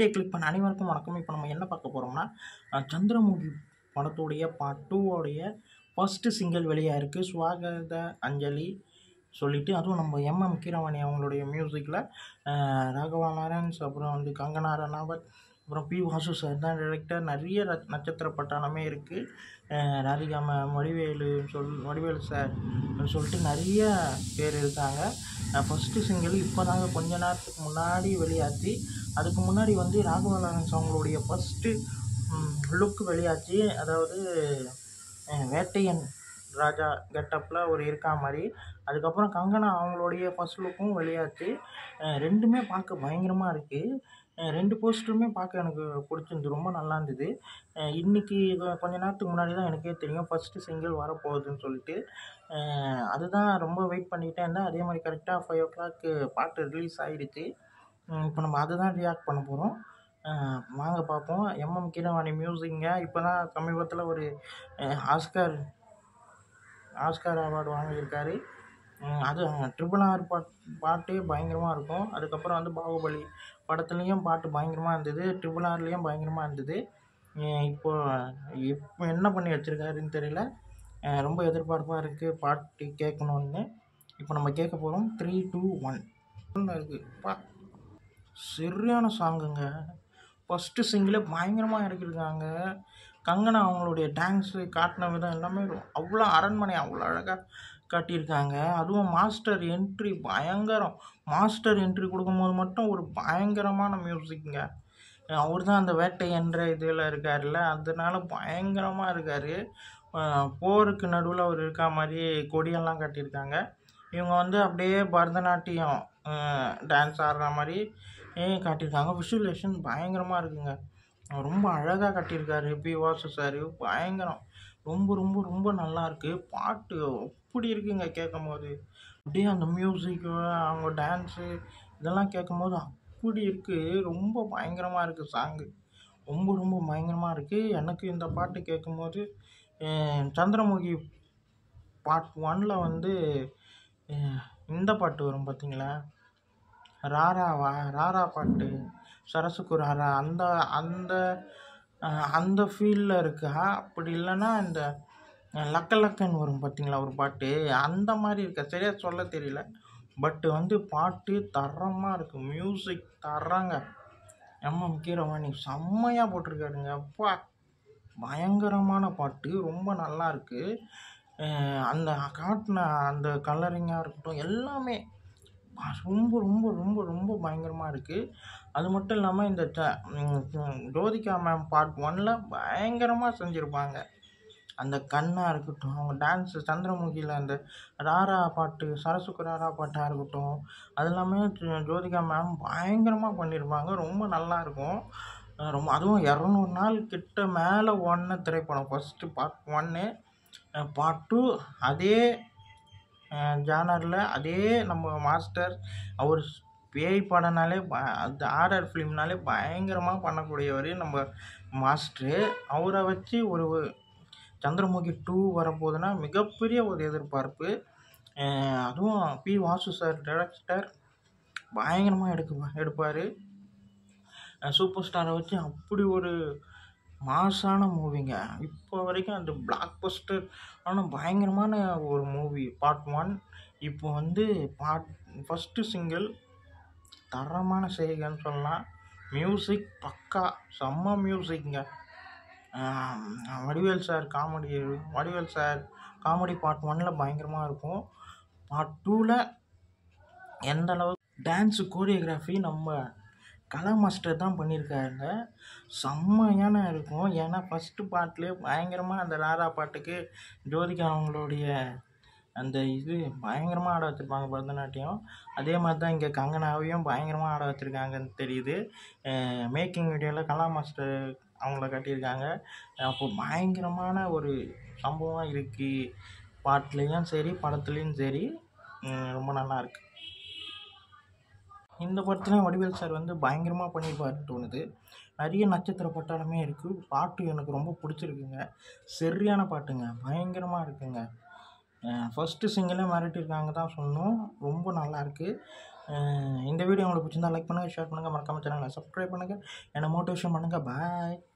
video click பண்ண அனைவருக்கும் வணக்கம் இப்போ நம்ம என்ன பார்க்க போகிறோம்னா அஹ், சந்திரமுகி படத்துடைய பார்ட் டூவோடைய ஃபஸ்ட்டு சிங்கிள் வெளியாக இருக்குது சுவாகத அஞ்சலி சொல்லிட்டு அதுவும் நம்ம எம்எம் கீரவாணி அவங்களுடைய மியூசிக்கில் ராகவா லாரன்ஸ் அப்புறம் வந்து கங்கனா ரனாவத் அப்புறம் பி வாசு சார் தான் டைரக்டர் நிறைய ரத்- நட்சத்திர பட்டாளமே இருக்குது ராதிகா மேம் வடிவேலு சொல் வடிவேலு சார் சொல்லிட்டு நிறைய பேர் இருக்காங்க ஃபஸ்ட்டு சிங்கிள் இப்போ தாங்க கொஞ்ச நேரத்துக்கு முன்னாடி வெளியாச்சு அதுக்கு முன்னாடி வந்து ராகவா லாரன்ஸ் அவங்களுடைய ஃபஸ்ட்டு லுக் வெளியாச்சு அதாவது அஹ், வேட்டையன் ராஜா கெட்டப்பில் ஒரு இருக்கா மாதிரி அதுக்கப்புறம் கங்கனா அவங்களுடைய ஃபர்ஸ்ட் லுக்கும் வெளியாச்சு அஹ், ரெண்டுமே பார்க்க பயங்கரமாக இருக்குது ரெண்டு போஸ்டருமே பார்க்க எனக்கு பிடிச்சிருந்து ரொம்ப நல்லா இருந்தது அஹ், இன்னைக்கு கொ- கொஞ்ச நேரத்துக்கு முன்னாடி தான் எனக்கே தெரியும் ஃபஸ்ட்டு சிங்கிள் வரப்போகுதுன்னு சொல்லிட்டு அஹ், அதுதான் ரொம்ப வெயிட் பண்ணிக்கிட்டே இருந்தேன் அதே மாதிரி கரெக்டாக ஃபைவ் ஓ கிளாக்கு பாட்டு ரிலீஸ் ஆகிடுச்சு இப்போ நம்ம அதுதான் ரியாக்ட் பண்ண போகிறோம் வாங்க பார்ப்போம் எம்எம் கீரவாணி மியூசிங்க இப்போ தான் சமீபத்தில் ஒரு அஹ், ஆஸ்கார் ஆஸ்கார் அவார்டு வாங்கியிருக்காரு உம், அது ட்ரிபிள் ஆர் பாட் பாட்டே பயங்கரமாக இருக்கும் அதுக்கப்புறம் வந்து பாகுபலி படத்துலேயும் பாட்டு பயங்கரமாக இருந்தது ட்ரிபிள் ஆர்லேயும் பயங்கரமாக இருந்தது அஹ் இப்போ இப்போ என்ன பண்ணி வச்சுருக்காருன்னு தெரியல அஹ் ரொம்ப எதிர்பார்ப்பாக இருக்குது பாட்டு கேட்கணுன்னு இப்போ நம்ம கேட்க போகிறோம் த்ரீ டூ ஒன் இருக்குது பா சரியான சாங்குங்க ஃபஸ்ட்டு சிங்கிளே பயங்கரமாக இறக்கியிருக்காங்க கங்கனா அவங்களுடைய டான்ஸு காட்டின விதம் எல்லாமே ரொ- அவ்வளோ அரண்மனை அவ்வளோ அழகாக காட்டியிருக்காங்க அதுவும் மாஸ்டர் என்ட்ரி பயங்கரம் மாஸ்டர் என்ட்ரி கொடுக்கும்போது மட்டும் ஒரு பயங்கரமான மியூசிக்ங்க அவர் தான் அந்த வேட்டை என்ற இதில் இருக்கார்ல அதனால பயங்கரமாக இருக்கார் போருக்கு நடுவில் அவர் இருக்கா மாதிரி கொடியெல்லாம் கட்டியிருக்காங்க இவங்க வந்து அப்படியே பரதநாட்டியம் டான்ஸ் ஆடுற மாதிரி ஏ காட்டியிருக்காங்க விஷுவலேஷன் பயங்கரமாக இருக்குங்க ரொம்ப அழகாக கட்டியிருக்காரு பி வாசு சார் பயங்கரம் ரொம்ப ரொம்ப ரொம்ப நல்லா இருக்கு பாட்டு அப்படி இருக்குங்க கேட்கும் போது அப்படியே அந்த மியூசிக்கு அவங்க டான்ஸு இதெல்லாம் கேட்கும் போது அப்படி இருக்குது ரொம்ப பயங்கரமாக இருக்குது சாங்கு ரொம்ப ரொம்ப பயங்கரமாக இருக்குது எனக்கு இந்த பாட்டு கேட்கும்போது அஹ், சந்திரமுகி பார்ட் ஒன்ல வந்து அஹ், இந்த பாட்டு வரும் பார்த்தீங்களா ராராவா ராரா பாட்டு சரசுக்கு ராரா அந்த அந்த அஹ், அந்த ஃபீலில் இருக்கா அப்படி இல்லைன்னா இந்த அஹ், லக்க லக்கன்னு வரும் பார்த்தீங்களா ஒரு பாட்டு அந்த மாதிரி இருக்கா சரியாக சொல்ல தெரியல பட் வந்து பாட்டு தரமாக இருக்குது மியூசிக் தர்றாங்க எம்எம் கீரவாணி செம்மையாக போட்டிருக்காருங்க அப்பா பயங்கரமான பாட்டு ரொம்ப நல்லா இருக்கு அஹ் அந்த காட்டின அந்த கலரிங்காக இருக்கட்டும் எல்லாமே ப- ரொம்ப ரொம்ப ரொம்ப ரொம்ப பயங்கரமாக இருக்குது அது மட்டும் இல்லாமல் இந்த ச- ம், ம், ஜோதிகா மேம் பார்ட் ஒன்ல பயங்கரமாக செஞ்சுருப்பாங்க அந்த கண்ணாக இருக்கட்டும் அவங்க டான்ஸு சந்திரமுகியில் அந்த ராரா பாட்டு சரசுக்கு ராரா பாட்டாக இருக்கட்டும் அது எல்லாமே ஜோ- ஜோதிகா மேம் பயங்கரமாக பண்ணியிருப்பாங்க ரொம்ப நல்லா இருக்கும் அஹ் ரொம்ப அதுவும் இரநூறு நாள் கிட்ட மேலே ஒன்று திரைப்படம் ஃபஸ்ட்டு பார்ட் ஒன்று பார்ட் டூ அதே ஜானரில் அதே நம்ம மாஸ்டர் அவர் பேய் படம்னாலே ப அந்த ஆர்ஆர் ஃபிலிம்னாலே பயங்கரமாக பண்ணக்கூடியவர் நம்ம மாஸ்டரு அவரை வச்சு ஒரு சந்திரமுகி டூ வரப்போகுதுன்னா மிகப்பெரிய ஒரு எதிர்பார்ப்பு அஹ் அதுவும் பி வாசு சார் டைரக்டர் பயங்கரமாக எடுக்க எடுப்பார் சூப்பர் ஸ்டாரை வச்சு அப்படி ஒரு மாசான மூவிங்க இப்போ வரைக்கும் அந்த பிளாக் பஸ்டர் ஆனால் பயங்கரமான ஒரு மூவி பார்ட் ஒன் இப்போ வந்து பார்ட் ஃபஸ்ட்டு சிங்கிள் தரமான செய்கைன்னு சொல்லலாம் மியூசிக் பக்கா செம்ம மியூசிக்ங்க ஆம், Vadivel sir comedy Vadivel sir comedy part ஒன்னில் பயங்கரமாக இருக்கும் பார்ட் டூவில் எந்த அளவுக்கு டான்ஸு கோரியோகிராஃபி நம்ம கலா மாஸ்டர் தான் பண்ணியிருக்காருங்க செம்மையான இருக்கும் ஏன்னா ஃபஸ்ட்டு பாட்டுலேயே பயங்கரமாக அந்த ராரா பாட்டுக்கு ஜோதிகா அவங்களுடைய அந்த இது பயங்கரமாக ஆட வச்சுருப்பாங்க பரதநாட்டியம் அதே மாதிரி தான் இங்கே கங்கனாவையும் பயங்கரமாக ஆட வச்சுருக்காங்கன்னு தெரியுது மேக்கிங் வீடியோவில் கலா மாஸ்டர் அவங்கள காட்டியிருக்காங்க அப்போ பயங்கரமான ஒரு சம்பவம் இருக்குது பாட்டுலேயும் சரி படத்துலேயும் சரி உம், ரொம்ப நல்லா இருக்கு இந்த படத்தில் வடிவேல் சார் வந்து பயங்கரமாக பண்ணியிருப்பாருன்னு தோணுது நிறைய நட்சத்திர பட்டாளமே இருக்குது பாட்டு எனக்கு ரொம்ப பிடிச்சிருக்குங்க சரியான பாட்டுங்க பயங்கரமாக இருக்குங்க ஃபஸ்ட்டு சிங்கிளே மிரட்டியிருக்காங்க தான் சொன்னோம் ரொம்ப நல்லாயிருக்கு இந்த வீடியோ உங்களுக்கு பிடிச்சிருந்தா லைக் பண்ணுங்கள் ஷேர் பண்ணுங்கள் மறக்காம சேனலை சப்ஸ்கிரைப் பண்ணுங்கள் என்னை மோட்டிவேஷன் பண்ணுங்கள் பாய்